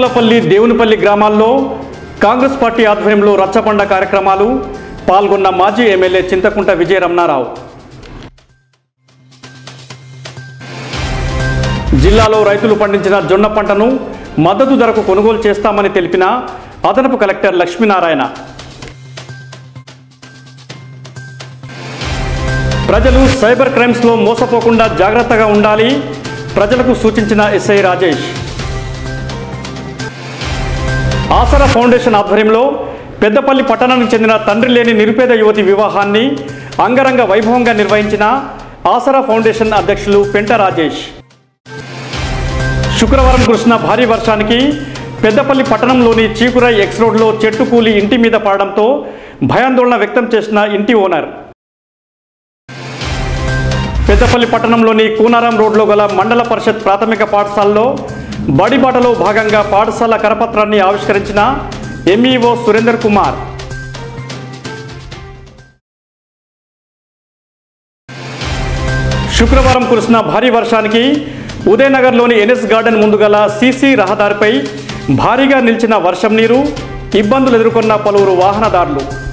తుమ్మలపల్లి దేవునిపల్లి గ్రామాల్లో కాంగ్రెస్ పార్టీ ఆధ్వర్యంలో రచ్చబండ కార్యక్రమాలు పాల్గొన్న మాజీ ఎమ్మెల్యే చింతకుంట విజయ రమణారావు జిల్లాలో రైతులు పండించిన జొన్న పంటను మద్దతు ధరకు కొనుగోలు చేస్తామని తెలిపిన అదనపు కలెక్టర్ లక్ష్మీనారాయణ ప్రజలు సైబర్ క్రైమ్స్లో మోసపోకుండా జాగ్రత్తగా ఉండాలి ప్రజలకు సూచించిన ఎస్ఐ రాజేష్ ఆసరా ఫౌండేషన్ ఆధ్వర్యంలో పెద్దపల్లి పట్టణానికి చెందిన తండ్రి లేని నిరుపేద యువతి వివాహాన్ని అంగరంగ వైభవంగా నిర్వహించిన ఆసరా ఫౌండేషన్ అధ్యక్షులు పెంట రాజేష్ శుక్రవారం కురిసిన భారీ వర్షానికి పెద్దపల్లి పట్టణంలోని చీకురాయ్ ఎక్స్ రోడ్లో చెట్టు కూలి ఇంటి మీద పడడంతో భయాందోళన వ్యక్తం చేసిన ఇంటి ఓనర్ పెద్దపల్లి పట్టణంలోని కూనారం రోడ్లో గల మండల పరిషత్ ప్రాథమిక పాఠశాలలో బడిబాటలో భాగంగా పాఠశాల కరపత్రాన్ని ఆవిష్కరించిన ఎంఈఓ సురేందర్ కుమార్ శుక్రవారం కురిసిన భారీ వర్షానికి ఉదయనగర్లోని ఎన్ఎస్ గార్డెన్ ముందు గల సీసీ రహదారిపై భారీగా నిలిచిన వర్షం నీరు ఇబ్బందులు ఎదుర్కొన్న పలువురు వాహనదారులు